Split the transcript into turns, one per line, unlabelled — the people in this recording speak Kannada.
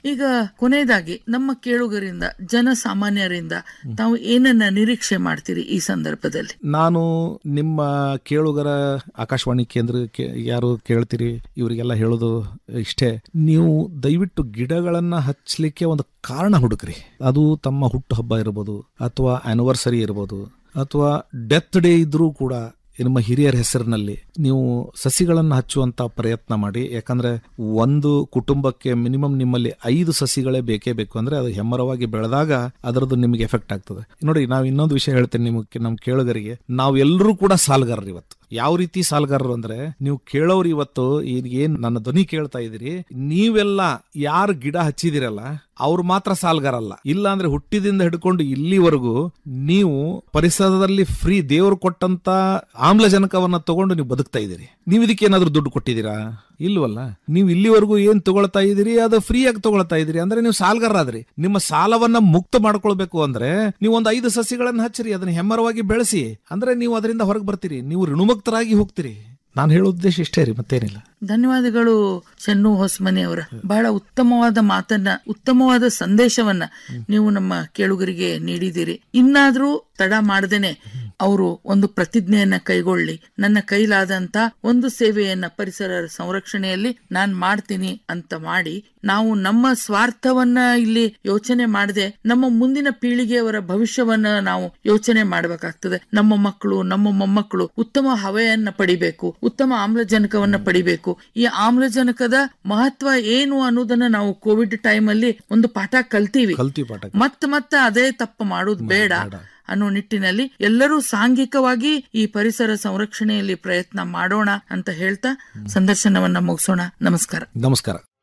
ಈಗ ಕೊನೆಯದಾಗಿ ನಮ್ಮ ಕೇಳುಗರಿಂದ ಜನಸಾಮಾನ್ಯರಿಂದ ತಾವು ಏನನ್ನ ನಿರೀಕ್ಷೆ ಮಾಡ್ತೀರಿ ಈ ಸಂದರ್ಭದಲ್ಲಿ
ನಾನು ನಿಮ್ಮ ಕೇಳುಗರ ಆಕಾಶವಾಣಿ ಕೇಂದ್ರಕ್ಕೆ ಯಾರು ಕೇಳ್ತೀರಿ ಇವರಿಗೆಲ್ಲ ಹೇಳೋದು ಇಷ್ಟೇ ನೀವು ದಯವಿಟ್ಟು ಗಿಡಗಳನ್ನ ಹಚ್ಚಲಿಕ್ಕೆ ಒಂದು ಕಾರಣ ಹುಡುಕ್ರಿ ಅದು ತಮ್ಮ ಹುಟ್ಟು ಹಬ್ಬ ಇರ್ಬೋದು ಅಥವಾ ಆನಿವರ್ಸರಿ ಇರ್ಬೋದು ಅಥವಾ ಡೆತ್ ಡೇ ಇದ್ರೂ ಕೂಡ ನಿಮ್ಮ ಹಿರಿಯರ ಹೆಸರಿನಲ್ಲಿ ನೀವು ಸಸಿಗಳನ್ನು ಹಚ್ಚುವಂತ ಪ್ರಯತ್ನ ಮಾಡಿ ಯಾಕಂದ್ರೆ ಒಂದು ಕುಟುಂಬಕ್ಕೆ ಮಿನಿಮಮ್ ನಿಮ್ಮಲ್ಲಿ ಐದು ಸಸಿಗಳೇ ಬೇಕೇ ಬೇಕು ಅಂದ್ರೆ ಅದು ಹೆಮ್ಮರವಾಗಿ ಬೆಳೆದಾಗ ಅದರದ್ದು ನಿಮಗೆ ಎಫೆಕ್ಟ್ ಆಗ್ತದೆ ನೋಡಿ ನಾವು ಇನ್ನೊಂದು ವಿಷಯ ಹೇಳ್ತೇನೆ ನಿಮಗೆ ನಮ್ಮ ಕೇಳುಗರಿಗೆ ನಾವೆಲ್ಲರೂ ಕೂಡ ಸಾಲ್ಗಾರರು ಇವತ್ತು ಯಾವ ರೀತಿ ಸಾಲ್ಗಾರರು ಅಂದ್ರೆ ನೀವು ಕೇಳೋರು ಇವತ್ತು ಈಗ ಏನ್ ನನ್ನ ಧ್ವನಿ ಕೇಳ್ತಾ ಇದೀರಿ ನೀವೆಲ್ಲ ಯಾರು ಗಿಡ ಹಚ್ಚಿದಿರಲ್ಲ ಅವ್ರು ಮಾತ್ರ ಸಾಲ್ಗಾರಲ್ಲ ಇಲ್ಲ ಅಂದ್ರೆ ಹುಟ್ಟಿದಿಂದ ಹಿಡ್ಕೊಂಡು ಇಲ್ಲಿವರೆಗೂ ನೀವು ಪರಿಸರದಲ್ಲಿ ಫ್ರೀ ದೇವರು ಕೊಟ್ಟಂತ ಆಮ್ಲಜನಕವನ್ನ ತಗೊಂಡು ನೀವು ಬದುಕ್ತಾ ಇದ್ದೀರಿ ನೀವು ಇದಕ್ಕೆ ಏನಾದ್ರೂ ದುಡ್ಡು ಕೊಟ್ಟಿದ್ದೀರಾ ಇಲ್ವಲ್ಲ ನೀವು ಇಲ್ಲಿವರೆಗೂ ಏನ್ ತಗೊಳ್ತಾ ಇದೀರಿ ಅದು ಫ್ರೀ ಆಗಿ ತಗೊಳ್ತಾ ಇದೀರಿ ಅಂದ್ರೆ ನೀವು ಸಾಲ್ಗಾರರಾದ್ರಿ ನಿಮ್ಮ ಸಾಲವನ್ನ ಮುಕ್ತ ಮಾಡ್ಕೊಳ್ಬೇಕು ಅಂದ್ರೆ ನೀವು ಒಂದು ಐದು ಸಸಿಗಳನ್ನ ಹಚ್ಚಿರಿ ಅದನ್ನ ಹೆಮ್ಮರವಾಗಿ ಬೆಳೆಸಿ ಅಂದ್ರೆ ನೀವು ಅದರಿಂದ ಹೊರಗೆ ಬರ್ತೀರಿ ನೀವು ಋಣಮುಕ್ತರಾಗಿ ಹೋಗ್ತೀರಿ ನಾನು ಹೇಳೋ ಉದ್ದೇಶ ಇಷ್ಟೇ ರೀ ಮತ್ತೇನಿಲ್ಲ
ಧನ್ಯವಾದಗಳು ಚೆನ್ನು ಹೊಸಮನಿ ಅವರ ಬಹಳ ಉತ್ತಮವಾದ ಮಾತನ್ನ ಉತ್ತಮವಾದ ಸಂದೇಶವನ್ನ ನೀವು ನಮ್ಮ ಕೇಳುಗರಿಗೆ ನೀಡಿದ್ದೀರಿ ಇನ್ನಾದ್ರೂ ತಡ ಮಾಡದೇನೆ ಅವರು ಒಂದು ಪ್ರತಿಜ್ಞೆಯನ್ನ ಕೈಗೊಳ್ಳಿ ನನ್ನ ಕೈಲಾದಂತ ಒಂದು ಸೇವೆಯನ್ನ ಪರಿಸರ ಸಂರಕ್ಷಣೆಯಲ್ಲಿ ನಾನ್ ಮಾಡ್ತೀನಿ ಅಂತ ಮಾಡಿ ನಾವು ನಮ್ಮ ಸ್ವಾರ್ಥವನ್ನ ಇಲ್ಲಿ ಯೋಚನೆ ಮಾಡದೆ ನಮ್ಮ ಮುಂದಿನ ಪೀಳಿಗೆಯವರ ಭವಿಷ್ಯವನ್ನ ನಾವು ಯೋಚನೆ ಮಾಡಬೇಕಾಗ್ತದೆ ನಮ್ಮ ಮಕ್ಕಳು ನಮ್ಮ ಮೊಮ್ಮಕ್ಕಳು ಉತ್ತಮ ಹವೆಯನ್ನ ಪಡಿಬೇಕು ಉತ್ತಮ ಆಮ್ಲಜನಕವನ್ನ ಪಡಿಬೇಕು ಈ ಆಮ್ಲಜನಕದ ಮಹತ್ವ ಏನು ಅನ್ನೋದನ್ನ ನಾವು ಕೋವಿಡ್ ಟೈಮ್ ಅಲ್ಲಿ ಒಂದು ಪಾಠ ಕಲ್ತೀವಿ
ಕಲ್ತಿ ಪಾಠ
ಮತ್ತ ಮತ್ತ ಅದೇ ತಪ್ಪು ಮಾಡೋದು ಬೇಡ ಅನ್ನೋ ನಿಟ್ಟಿನಲ್ಲಿ ಎಲ್ಲರೂ ಸಾಂಘಿಕವಾಗಿ ಈ ಪರಿಸರ ಸಂರಕ್ಷಣೆಯಲ್ಲಿ ಪ್ರಯತ್ನ ಮಾಡೋಣ ಅಂತ ಹೇಳ್ತಾ ಸಂದರ್ಶನವನ್ನ ಮುಗಿಸೋಣ ನಮಸ್ಕಾರ
ನಮಸ್ಕಾರ